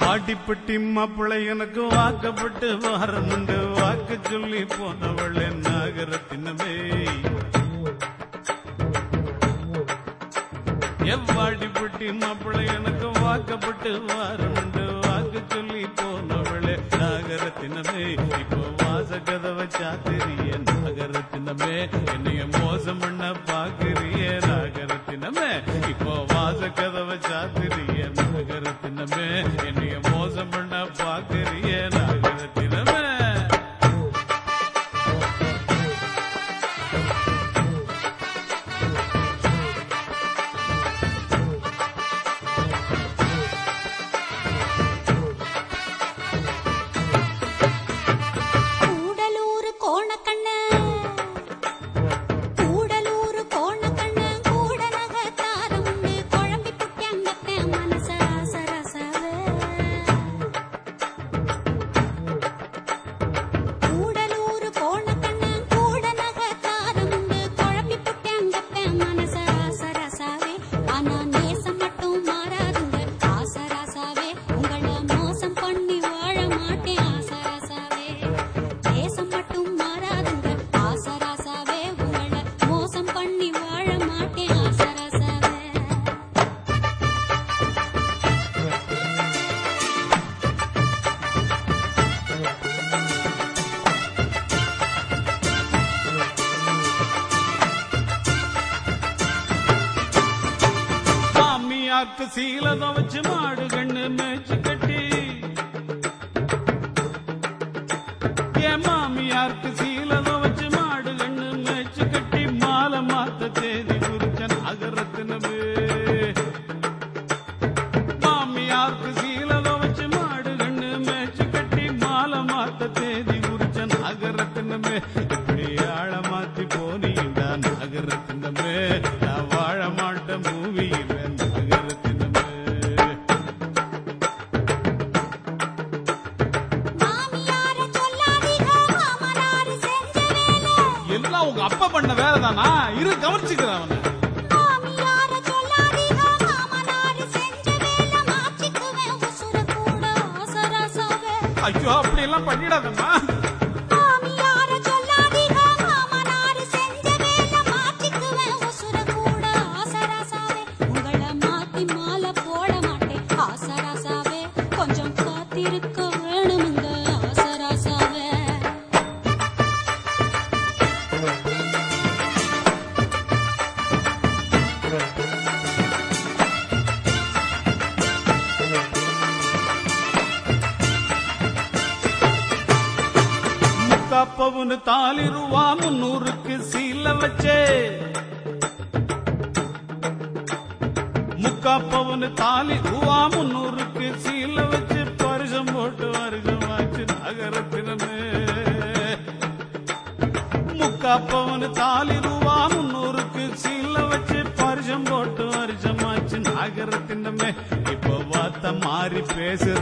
வாடிப்பட்டி மாப்பிள்ளை எனக்கு வாக்கப்பட்டு வாரமுண்டு வாக்கு சொல்லி போனவள் நாகரத்தினமே எவ்வாடிப்பட்டி மாப்பிள்ளை எனக்கு வாக்கப்பட்டு வாரமுண்டு வாக்கு சொல்லி போனவளே நாகரத்தினமே இப்போ வாச கதவை சாத்திரிய நாகரத்தினமே என்னைய மோசம் பண்ண பாக்குறிய நாகரத்தினமே இப்போ வாச கதவை சாத்திரிய நாகரத்தினமே என்னைய மோசம் பண்ண பாக்குறிய நாகரத்தினமே கூடலூர் கோணக்கண்ண கூடலூர் கோணக்கண்ண கூட நகத்தாரமுண்டு குழம்பி புட்டியங்கத்த மனச சரசவே கூடலூர் கோணக்கண்ண கூட நகத்தாரமுண்டு குழம்பி புட்டியங்கத்த மனச சரசவே ஆனா நேசம் மட்டும் மாறாதுங்க ஆசராசாவே உங்கள மோசம் பண்ணி வாழ மாட்டேன் ஆசராசாவே தேசம் மட்டும் மாறாதுங்க ஆசராசாவே உங்கள மோசம் பண்ணி வாழ மாட்டேன் ஆசராசாவே மாமியாருக்கு சீலதம் வச்சு மாடு கண்ணு மேய்ச்சி கட்டி என் மாமியாருக்கு சீலதம் வச்சு மாடு கண்ணு மேய்ச்சி கட்டி மாலை மாத்த தேதி குறிச்ச நகரத்தினமே மாமியாருக்கு சீலதம் வச்சு மாடு கண்ணு மேய்ச்சி கட்டி மாலை மாத்த தேதி குறிச்ச நகரத்தினமே இப்படி ஆழ மாத்தி போனீண்டா நகரத்தினமே நான் வாழ மாட்டேன் பூமியில நகரத்தினமே மாமியார சொல்லாதீங்க மாமனார் செஞ்ச வேலை எல்லாம் உங்க அப்பா பண்ண வேலை தானா இரு கவனிச்சுக்கிறேன் அவனை மாமியார சொல்லாதீங்க மாமனார் செஞ்ச வேலை மாற்றிக்குவேன் உசுர கூட ஆசராசாவே ஐயோ அப்படி எல்லாம் பண்ணிடாதம்மா மாமியார சொல்லாதீங்க மாமனார் செஞ்ச வேலை மாற்றிக்குவேன் உசுர கூட ஆசராசாவே உங்கள மாத்தி மாலை போட மாட்டேன் ஆசராசாவே கொஞ்சம் காத்திருக்க வேணுமுங்க ஆசராசாவே முக்காப்பவுன்னு தாலி ரூபா முன்னூறுக்கு சீல வச்சே முக்காப்பவுன்னு தாலி ரூபா முன்னூறுக்கு சீல வச்சு பரிசம் போட்டு வருஷமாச்சு நகரத்தினமே முக்காப்பவுன்னு தாலி ரூபா முன்னூறுக்கு சீல வச்சு பரிசம் போட்டு வருஷமாச்சு நகரத்தினமே இப்ப வார்த்தை மாறி பேசுற